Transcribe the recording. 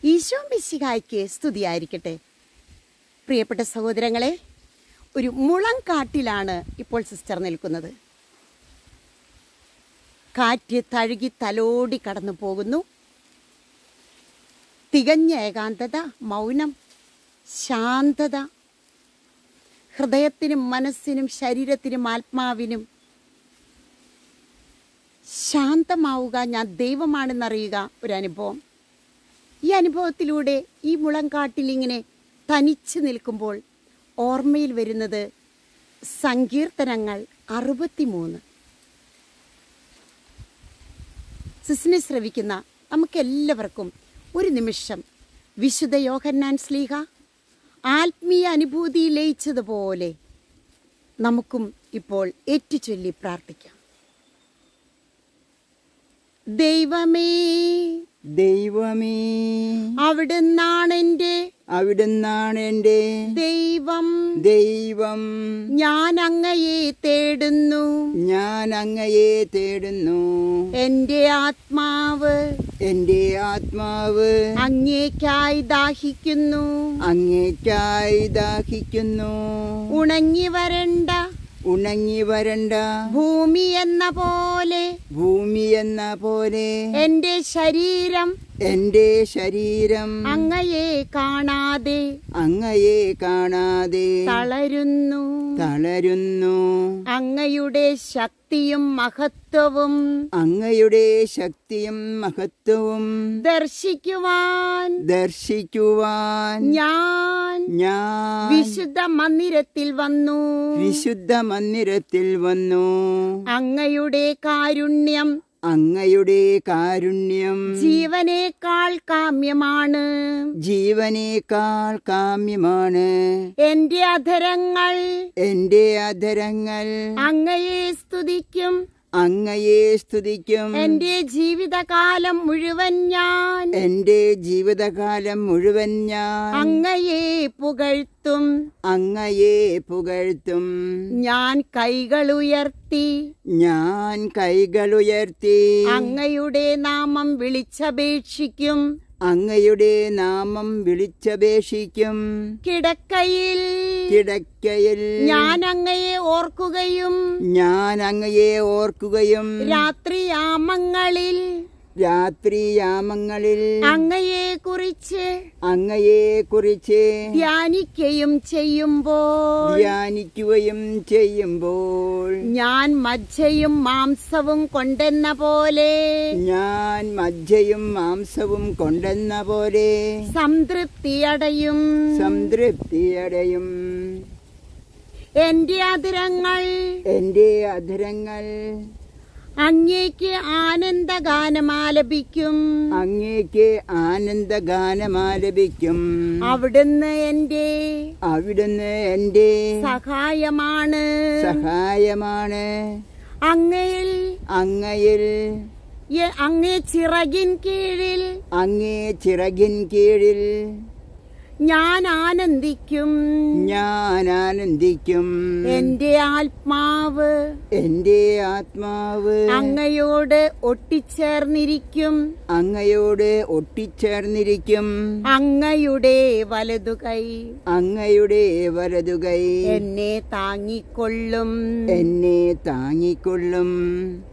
ഈശോ മിശിഹായ്ക്ക് സ്തുതിയായിരിക്കട്ടെ പ്രിയപ്പെട്ട സഹോദരങ്ങളെ ഒരു മുളം കാട്ടിലാണ് ഇപ്പോൾ സിസ്റ്റർ നിൽക്കുന്നത് കാറ്റ് തഴുകി തലോടി കടന്നു പോകുന്നു തികഞ്ഞ ഏകാന്തത മൗനം ശാന്തത ഹൃദയത്തിനും മനസ്സിനും ശരീരത്തിനും ആത്മാവിനും ശാന്തമാവുക ഞാൻ ദൈവമാണെന്നറിയുക ഒരു അനുഭവം ഈ അനുഭവത്തിലൂടെ ഈ മുളങ്കാട്ടിൽ ഇങ്ങനെ തനിച്ച് നിൽക്കുമ്പോൾ ഓർമ്മയിൽ വരുന്നത് സങ്കീർത്തനങ്ങൾ അറുപത്തിമൂന്ന് സിസിനെ ശ്രവിക്കുന്ന നമുക്കെല്ലാവർക്കും ഒരു നിമിഷം വിശുദ്ധ യോഹന്നാൻ സ്ലീഹ ആത്മീയ അനുഭൂതി ലയിച്ചതുപോലെ നമുക്കും ഇപ്പോൾ ഏറ്റുചൊല്ലി പ്രാർത്ഥിക്കാം ദൈവമേ ദൈവമേ അവിടുന്നാണ് എൻ്റെ അവിടുന്നാണ് എൻ്റെ ദൈവം ദൈവം ഞാൻ അങ്ങയെ തേടുന്നു ഞാൻ അങ്ങയെ തേടുന്നു എൻ്റെ ആത്മാവ് എൻ്റെ ആത്മാവ് അങ്ങേക്കായി ദാഹിക്കുന്നു അങ്ങേക്കായി ദാഹിക്കുന്നു ഉണങ്ങി വരണ്ട ഉണങ്ങി വരണ്ട ഭൂമി എന്ന പോലെ ഭൂമി എന്ന പോലെ എൻ്റെ ശരീരം എൻ്റെ ശരീരം അങ്ങയെ കാണാതെ അങ്ങയെ കാണാതെ തളരുന്നു തളരുന്നു അങ്ങയുടെ ശക്തിയും മഹത്വവും അങ്ങയുടെ ശക്തിയും മഹത്വവും ദർശിക്കുവാൻ ദർശിക്കുവാൻ ഞാൻ ഞാൻ വിശുദ്ധ മന്ദിരത്തിൽ വന്നു വിശുദ്ധ മന്ദിരത്തിൽ വന്നു അങ്ങയുടെ കാരുണ്യം അങ്ങയുടെ കാരുണ്യം ജീവനേക്കാൾ കാമ്യമാണ് ജീവനേക്കാൾ കാമ്യമാണ് എന്റെ അധരങ്ങൾ എന്റെ അധരങ്ങൾ അങ്ങയെ സ്തുതിക്കും അങ്ങയെ സ്തുതിക്കും എന്റെ ജീവിതകാലം മുഴുവൻ ഞാൻ എന്റെ ജീവിതകാലം മുഴുവൻ ഞാൻ അങ്ങയെ പുകഴ്ത്തും അങ്ങയെ പുകഴ്ത്തും ഞാൻ കൈകൾ ഉയർത്തി ഞാൻ കൈകളുയർത്തി അങ്ങയുടെ നാമം വിളിച്ചപേക്ഷിക്കും അങ്ങയുടെ നാമം വിളിച്ചപേക്ഷിക്കും കിടക്കയിൽ കിടക്കയിൽ ഞാൻ അങ്ങയെ ഓർക്കുകയും ഞാൻ അങ്ങയെ ഓർക്കുകയും രാത്രിയാമങ്ങളിൽ രാത്രിയാമങ്ങളിൽ അങ്ങയെ കുറിച്ച് അങ്ങയെ കുറിച്ച് ധ്യാനിക്കുകയും ചെയ്യുമ്പോൾ ധ്യാനിക്കുകയും ചെയ്യുമ്പോൾ ഞാൻ മജ്ജയും മാംസവും കൊണ്ടെന്ന പോലെ ഞാൻ മജ്ജയും മാംസവും കൊണ്ടെന്ന പോലെ സംതൃപ്തിയടയും സംതൃപ്തിയടയും എന്റെ അതിരങ്ങൾ എന്റെ അധരങ്ങൾ അങ്ങേക്ക് ആനന്ദഗാനം ആലപിക്കും അങ്ങേക്ക് ആനന്ദഗാനമാലപിക്കും അവിടുന്ന് എന്റെ അവിടുന്ന് എന്റെ സഹായമാണ് സഹായമാണ് അങ്ങയിൽ അങ്ങയിൽ എ- അങ്ങേ ചിറകിൻ കീഴിൽ അങ്ങേ ചിറകിൻ കീഴിൽ ഞാൻ ആനന്ദിക്കും ഞാൻ ആനന്ദിക്കും എന്റെ ആത്മാവ് എന്റെ ആത്മാവ് അങ്ങയോട് ഒട്ടിച്ചേർന്നിരിക്കും അങ്ങയോട് ഒട്ടിച്ചേർന്നിരിക്കും അങ്ങയുടെ വലതുകൈ അങ്ങയുടെ വലതുകൈ എന്നെ താങ്ങിക്കൊള്ളും എന്നെ താങ്ങിക്കൊള്ളും